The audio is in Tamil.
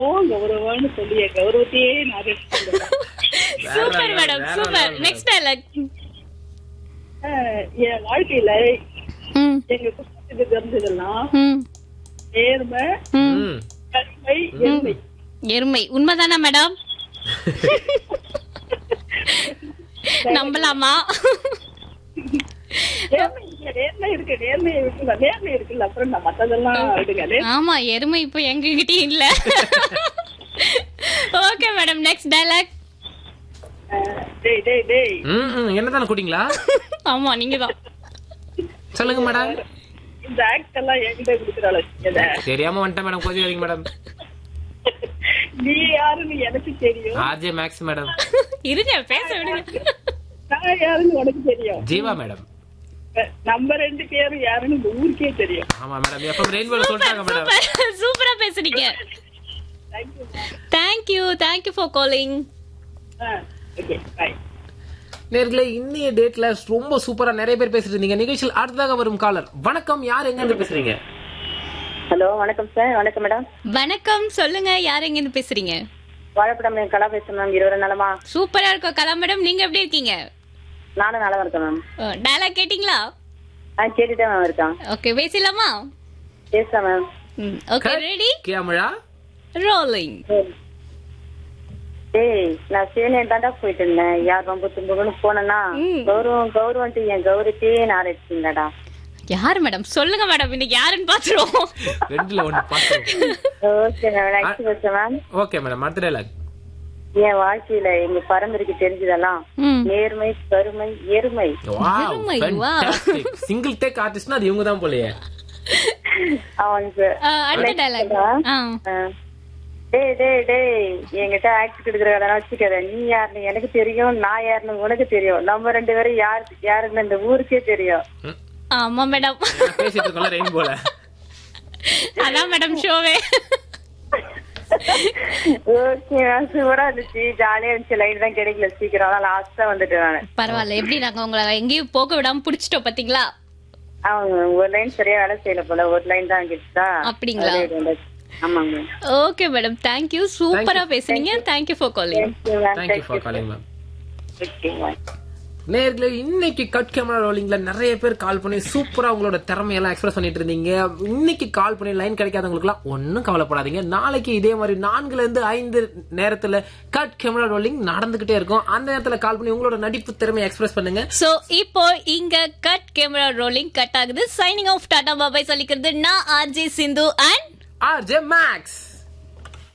கௌரவம்னு சொல்லி என் கௌரவத்தையே நான் எடுத்துக்கிறேன். சூப்பர் மேடம் வேற சூப்பர் level, நெக்ஸ்ட் டைலாக் அஹ், என் வாழ்க்கையில ம் எங்க குடும்பத்துக்கு தெரிஞ்சதெல்லாம் ம் நேர்மை ம் ம். கருமை எருமை எருமை உண்மைதானா மேடம் நம்பலாமா நேர்மை இல்ல, நேர்மை இருக்கு நேர்மை இருக்குல்ல நேர்மை இருக்குல்ல அப்புறம் நான் மத்ததெல்லாம் விடுங்க நேர்மை ஆமா எருமை இப்போ எங்ககிட்டயும் இல்ல ஓகே மேடம் நெக்ஸ்ட் டைலாக் அஹ், டேய் டேய் டேய் ம், ம். என்னதானே குடிங்களா ஆமா நீங்க தான் சொல்லுங்க மேடம் இந்த ஆக்ட் எல்லாம் என்கிட்ட கொடுக்குறாள் தெரியாம வந்துட்டேன் மேடம் கொஞ்சம் வரீங்க மேடம் நீ யாருன்னு எனக்கு தெரியும் ஆர்ஜே மேக்ஸ் மேடம் இருங்க பேச விடுங்க நான் யாருன்னு உனக்கு தெரியும் ஜீவா மேடம் அஹ், நம்ம ரெண்டு பேரும் யாருன்னு இந்த ஊருக்கே தெரியும் ஆமா மேடம் எஃப்எம் ரெயின்போல சொல்லிட்டாங்க மேடம் சூப்பர் சூப்பரா பேசுறீங்க thank you thank you thank you for calling okay bye நேர்களே இன்னைய டேட்ல ரொம்ப சூப்பரா நிறைய பேர் பேசிட்டு இருந்தீங்க நிகழ்ச்சியில் அடுத்ததாக வரும் காலர் வணக்கம் யார் எங்க இருந்து பேசுறீங்க ஹலோ வணக்கம் சார் வணக்கம் மேடம் வணக்கம் சொல்லுங்க யார் எங்க இருந்து பேசுறீங்க வாழைப்படம் கலா பேசுறேன் மேம் இருவரும் நலமா சூப்பரா இருக்கோம் கலா மேடம் நீங்க எப்படி இருக்கீங்க நானும் நல்லா இருக்கேன் மேம் டயலாக் கேட்டிங்களா ஆ கேட்டுட்டே மேம் இருக்கேன் ஓகே பேசலாமா பேசுறேன் ma'am okay ready camera rolling ஏய் நான் சேனியா தாண்டா போயிட்டு இருந்தேன் யார் ரொம்ப தும்புன்னு போனேன்னா ம். கௌரவம் கௌரவன்ட்டு என் கௌரவத்தையே நான் அடிச்சிங்கடா யார் மேடம் சொல்லுங்க மேடம் இன்னைக்கு யாருன்னு பாத்துருவோம் ரெண்டுல ஒண்ணு பார்த்தோம் ஓகே மேம் நெக்ஸ்ட் பேசுறேன் மேம் ஓகே மேடம் அடுத்த டைலாக் என் வாழ்க்கையில எங்க பரம்பரைக்கு தெரிஞ்சதெல்லாம் ம். நேர்மை கருமை எருமை வாவ் Eruமை, wow. ஃபேண்டாஸ்டிக் சிங்கிள் டேக் ஆர்டிஸ்ட்னா அது இவங்க தான் போலயே அவங்க சார் அஹ், அடுத்த டைலாக் ஆ டேய் டேய் டேய் என்கிட்ட ஆக்ட் எடுக்கிற வேலை வச்சுக்காத நீ யாருன்னு எனக்கு தெரியும் நான் யாருன்னு உனக்கு தெரியும் நம்ம ரெண்டு பேரும் யார் யாருன்னு இந்த ஊருக்கே தெரியும் ம். ஆமா மேடம் நான் பேசிட்டு இருக்கோம்ல ரெயின்போல அதான் மேடம் ஷோவே ஓகே சூப்பரா இருந்துச்சு ஜாலியா இருந்துச்சு லைன் தான் கிடைக்கல சீக்கிரம் அதான் லாஸ்டா வந்துட்டேன் நானு பரவாயில்ல எப்படி நாங்க உங்களை எங்கேயும் போக விடாம புடிச்சிட்டோம் பாத்தீங்களா அவங்க ஒரு லைன் சரியா வேலை செய்யல போல ஒரு லைன் தான் கிடைச்சா அப்படிங்களா? அதே வந்தாச்சு. ஆமாங்க ஓகே மேடம் தேங்க்யூ சூப்பரா பேசுனீங்க thank you for calling thank you for calling ma'am okay நேர்களே இன்னைக்கு கட் கேமரா ரோலிங்ல நிறைய பேர் கால் பண்ணி சூப்பரா உங்களோட திறமையெல்லாம் எக்ஸ்பிரஸ் பண்ணிட்டு இருந்தீங்க இன்னைக்கு கால் பண்ணி லைன் கிடைக்காதவங்களுக்குலாம் ஒன்றும் கவலைப்படாதீங்க நாளைக்கு இதே மாதிரி நான்குல இருந்து ஐந்து நேரத்துல கட் கேமரா ரோலிங் நடந்துகிட்டே இருக்கும் அந்த நேரத்துல கால் பண்ணி உங்களோட நடிப்பு திறமையை எக்ஸ்பிரஸ் பண்ணுங்க சோ இப்போ இங்க கட் கேமரா ரோலிங் கட் ஆகுது சைனிங் ஆஃப் டாடா பாபாய் சொல்லிக்கிறது நான் RJ Sindhu and RJ maths